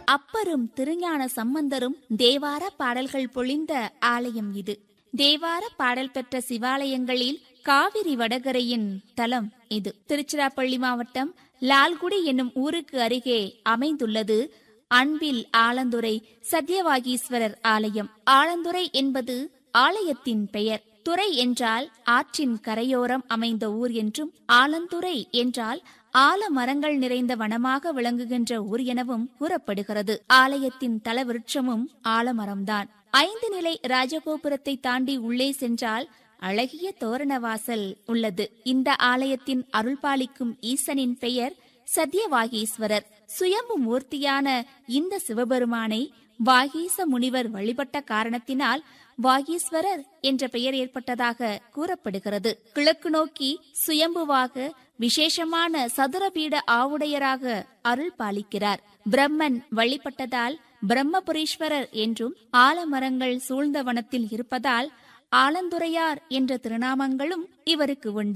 அப்பரும் திருஞான சம்பந்தரும் தேவார பாடல்கள் பொழிந்த ஆலயம் இது தேவார பாடல் பெற்ற சிவாலயங்களில் காவிரி வடகரையின் தலம் இது திருச்சிராப்பள்ளி மாவட்டம் லால்குடி என்னும் ஊருக்கு அருகே அமைந்துள்ளது அன்பில் ஆலந்துறை சத்யவாகீஸ்வரர் ஆலயம் ஆலந்துறை என்பது ஆலயத்தின் பெயர் துறை என்றால் ஆற்றின் கரையோரம் அமைந்த ஊர் என்றும் ஆலந்துறை என்றால் ஆலமரங்கள் நிறைந்த வனமாக விளங்குகின்ற ஊர் எனவும் கூறப்படுகிறது ஆலயத்தின் தலவிருட்சமும் ஆலமரம்தான் ஐந்து நிலை ராஜகோபுரத்தை தாண்டி உள்ளே சென்றால் அழகிய தோரணவாசல் உள்ளது இந்த ஆலயத்தின் அருள்பாலிக்கும் ஈசனின் பெயர் சத்யவாகீஸ்வரர் சுயம்பு மூர்த்தியான இந்த சிவபெருமானை வாகீச முனிவர் வழிபட்ட காரணத்தினால் வாகீஸ்வரர் என்ற பெயர் ஏற்பட்டதாக கூறப்படுகிறது கிழக்கு நோக்கி சுயம்புவாக விசேஷமான சதுரபீட ஆவுடையராக அருள் பாலிக்கிறார் பிரம்மன் வழிபட்டதால் பிரம்மபுரீஸ்வரர் என்றும் ஆலமரங்கள் சூழ்ந்த வனத்தில் இருப்பதால் ஆலந்துரையார் என்ற திருநாமங்களும் இவருக்கு உண்டு